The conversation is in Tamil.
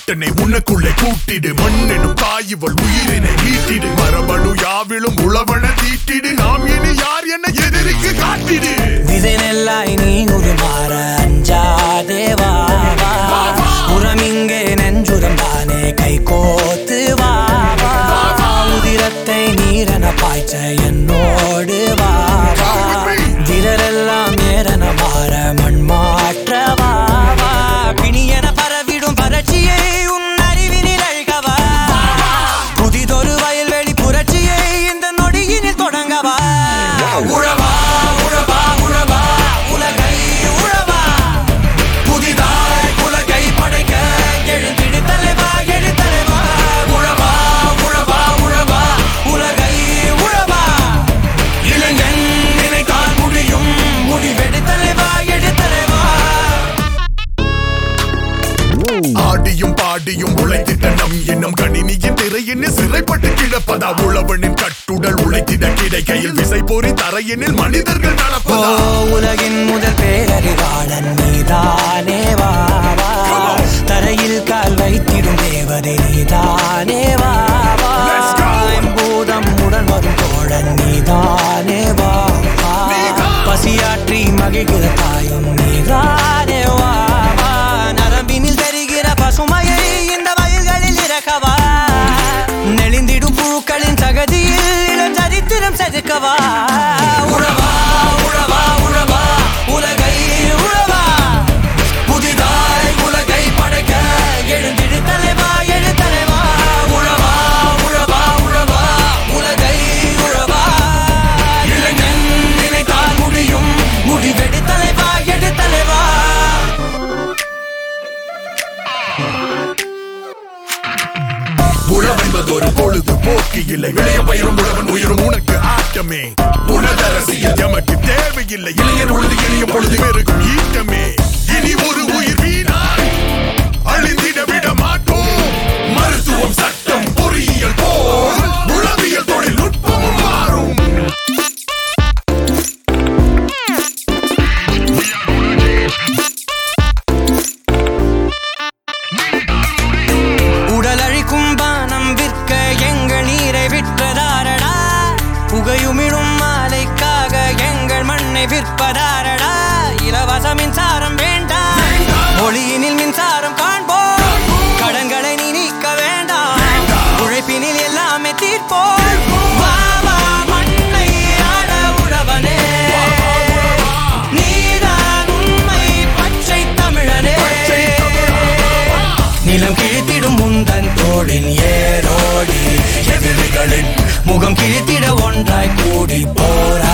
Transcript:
மட்டனை உனக்குள்ளே கூட்டிடு மண்ணெனும் தாயிவள் உயிரினை மீட்டிடு மரபணு யாவிலும் உழவன தீட்டிடு நாம் இனி யார் என எதிரிக்கு காட்டிடு விதை நெல்லாய் நீ உருமாற அஞ்சாதே வா வா. புறமிங்கே நெஞ்சுரம் தானே கை கோத்து வா வா. உதிரத்தை நீரென பாய்ச்ச என்னோடு வா வா. விரலெல்லாம் ஏறன மாற மண் மாற்ற வா வா. பிணியென பரவிடும் பரட்சியை உன் அறிவினில் அழிக்கவா புதிதொரு வயல்வெளி புரட்சியை இந்த நொடியினில் தொடங்கவா உழவா உழவா உழவா உலகை உழவா புதிதாய் உலகை படைக்க எழுந்திடு தலைவா எழு தலைவா உழவா உழவா உழவா உலகை உழவா இளைஞன் நினைத்தால் முடியும் முடிவெடு தலைவா எடு தலைவா ஆடியும் பாடியும் உழைத்திட்ட நம் என்னும் கணினியின் திரையினில் சிறைப்பட்டு கிடப்பதா உழவனின் கட்டுடல் உழைத்திட கிடைக்கையில் விசை போரி தரையினில் மனிதர்கள் ஓ நடப்பதா உலகின் முதல் பேரறிவாளன் நீதானே வா வா தரையில் கால் வைத்திடும் தேவதை நீதானே வா வா Let's go. பூதம் உடன் வரும் தோழன் நீதானே வா வா நீதான். பசியாற்றி மகிழ்கிற தாயும் நீதானே வா வா நரம்பினில் தெரிகிற பசுமையை இந்த வயல்களில் இறக்கவா நெளிந்திடும் பூக்களின் சகதியில் இளம் சரித்திரம் செதுக்கவா உழவா உழவா உழவா உலகை உழவா புதிதாய் உலகை படைக்க எழுந்திடு தலைவா எழு தலைவா உழவா உழவா உழவா உலகை உழவா இளைஞன் நினைத்தால் முடியும் முடிவெடு தலைவா எடு தலைவா உழவென்பது ஒரு பொழுது போக்கு இல்லை இளைய பயிரும் உழவன் உயிரும் உனக்கு ஆட்டமே உணதரசியல் எமக்கு தேவையில்லை இளையர் உழுது எளிய பொழுது பெருகும் ஈட்டமே இனி ஒரு உயிர் வீணாய் அழிந்திட விட மாட்டோம் மருத்துவம் சட்டம் பொறியியல் போல் உளவியல் தொழில்நுட்பமும் மாறும் உடல் அழிக்கும் பானம் விற்க எங்கள் நீரை விற்றதாரடா புகையுமிழும் மாலைக்காக எங்கள் மண்ணை விற்பதாரடா இலவச மின்சாரம் வேண்டாம் ஒளியினில் மின்சாரம் காண்போம் கடன்களை நீ நீக்க வேண்டாம் உழைப்பினில் எல்லாமே தீர்ப்போம் வா, வா, மண்ணை ஆள உழவனே. நீதான் உண்மை பச்சை தமிழனே நிலம் கிழித்திடும் முந்தன் தோளின் ஏரோடி எதிரிகளின் முகம் கிழித்திட ஒன்றாய் கூடி போரா